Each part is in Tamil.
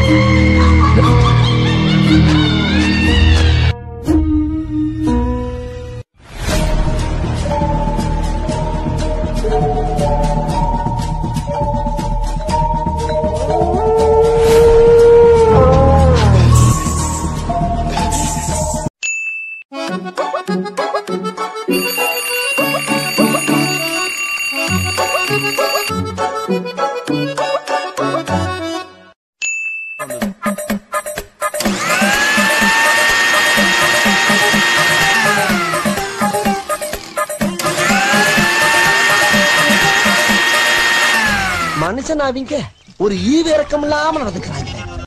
மனுஷன் அவங்க ஒரு ஈவிரக்கம் இல்லாம நடந்துக்கிறாங்க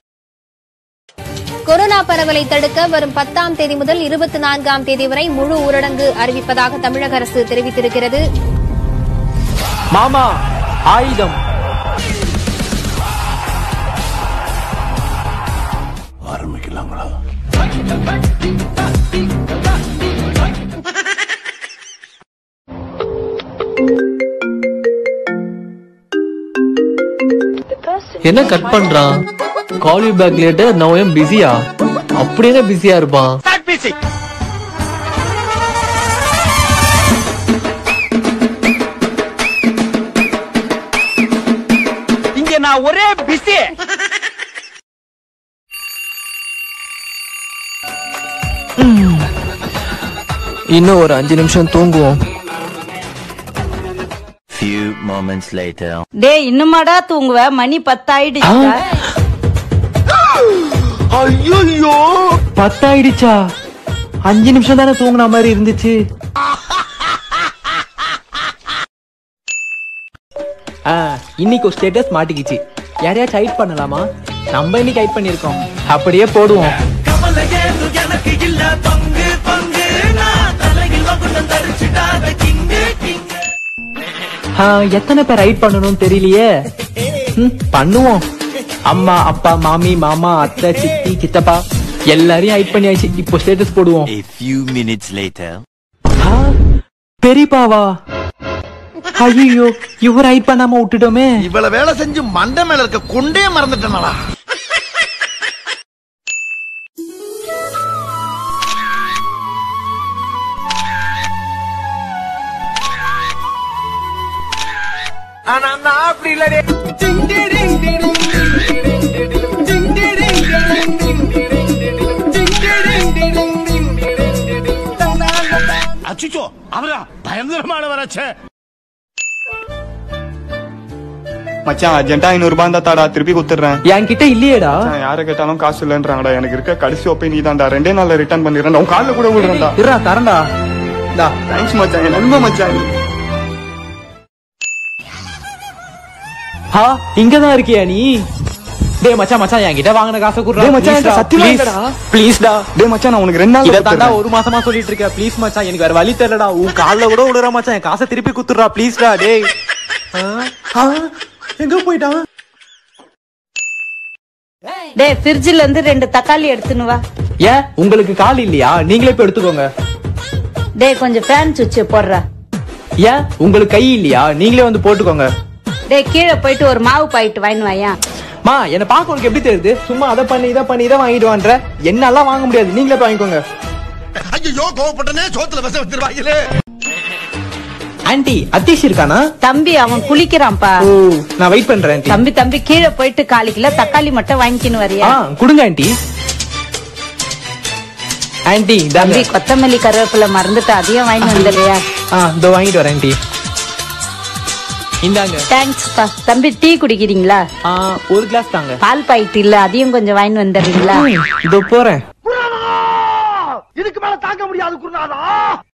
கொரோனா பரவலை தடுக்க வரும் பத்தாம் தேதி முதல் இருபத்தி நான்காம் தேதி வரை முழு ஊரடங்கு அறிவிப்பதாக தமிழக அரசு தெரிவித்திருக்கிறது மாமா ஆயுதம் ஆரம்பிக்கலாங்களா என்ன கட் பண்றான் call you back later now I'm பிஸியா அப்படி என்ன பிஸியா இருப்பான் இங்க நான் ஒரே பிஸி இன்னும் ஒரு அஞ்சு நிமிஷம் தூங்குவோம் Few moments later. டேய் இன்னுமாடா தூங்குவ மணி பத்தாயிடுச்சு ஐயோ பத்தாயிடுச்சா அஞ்சு நிமிஷம் தானே தூங்குன மாதிரி இருந்துச்சு ஆ, இன்னைக்கு ஒரு ஸ்டேட்டஸ் மாட்டிக்கிச்சு யாரையாச்சும் ஹைட் பண்ணலாமா நம்ம இன்னைக்கு ஹைட் பண்ணிருக்கோம் அப்படியே போடுவோம் ஆ, எத்தனை பேர் ஹைட் பண்ணணும்னு தெரியலையே ம், பண்ணுவோம் அம்மா அப்பா மாமி மாமா அத்தை சித்தி சித்தப்பா எல்லாரையும் ஹைட் பண்ணியாச்சு இப்போ ஸ்டேட்டஸ் போடுவோம் A few minutes later. ஆ, பெரியப்பாவா ஐயோ இவர் ஹைட் பண்ணாம விட்டுட்டோமே இவ்வளவு வேலை செஞ்சு மண்டை மேல இருக்க கொண்டே மறந்துட்டேனடா ஆனா நான் அப்படி இல்லடே அச்சுச்சோ அவரா பயங்கரமானவராச்சே மச்சான் அர்ஜென்ட்டா ஐநூறு ரூபாய் இருந்தா தாடா திருப்பி கொடுத்துறேன் என்கிட்ட இல்லையேடா மச்சான், யாரை கேட்டாலும் காசு இல்லைன்றாங்கடா எனக்கு இருக்க கடைசி ஒப்பை நீ தான்டா ரெண்டே நாள்ல ரிட்டர்ன் பண்ணிடுறேன் உன் கால்ல கூட விடுறேன்டா இருடா தரண்டா டா தேங்க்ஸ் மச்சான் என் நண்பன் மச்சான் ஹா இங்கதான் இருக்கியா நீ டேய் மச்சான் மச்சான் என்கிட்ட வாங்கின காசை குடுறா டேய் மச்சான், என்கிட்ட சத்தியமா இல்லடா. ப்ளீஸ் டா டேய் மச்சான் நான் உனக்கு ரெண்டு நாள் இத தாண்டா ஒரு மாசமா சொல்லிட்டு இருக்க ப்ளீஸ் மச்சான் எனக்கு வேற வழி தெரியலடா உன் கால்ல கூட விடுற மச்சான் என் காசை திருப்பி குத்துறா ப்ளீஸ் டா டேய் ஆ, ஆ, எங்க போயிட்டான் டேய் ஃப்ரிட்ஜ்ல இருந்து ரெண்டு தக்காளி எடுத்துன்னு வா ஏன் உங்களுக்கு கால் இல்லையா நீங்களே போய் எடுத்துக்கோங்க டேய் கொஞ்சம் ஃபேன் சுவிட்ச் போடுறா ஏன் உங்களுக்கு கை இல்லையா நீங்களே வந்து போட்டுக்கோங்க டேய் கீழே போயிட்டு ஒரு மாவு பாயிட்டு வாங்கின்னு வாயா மா என்ன பார்க்க உனக்கு எப்படி தெரியுது சும்மா அதை பண்ணி இதை பண்ணி இதை வாங்கிட்டு வான்ற என்னாலாம் வாங்க முடியாது நீங்களே போய் வாங்கிக்கோங்க ஐயோ கோவப்பட்டனே சோத்துல விச வச்சிருவாங்களே ஆன்ட்டி அத்தீஷ் இருக்கானா தம்பி அவன் குளிக்கிறான்ப்பா ஓ நான் வெயிட் பண்றேன் ஆன்ட்டி தம்பி தம்பி கீழே போயிட்டு காலு கிலோ தக்காளி மட்டும் வாங்கிக்கின்னு வரியா ஆ கொடுங்க ஆன்ட்டி ஆன்ட்டி தம்பி தாங்க கொத்தமல்லி கருவேப்பிலை மறந்துட்டு அதையும் வாங்கிட்டு வந்துடுறியா ஆ இதோ வாங்கிட்டு வரேன் ஆன்ட்டி இந்தாங்க தேங்க்ஸ்ப்பா தம்பி டீ குடிக்கிறீங்களா ஆ ஒரு கிளாஸ் தாங்க பால் பாயிட்டு இல்ல அதையும் கொஞ்சம் வாங்கிட்டு வந்துடுறீங்களா இதோ போறேன் இதுக்கு மேல தாங்க முடியாது குருநாதா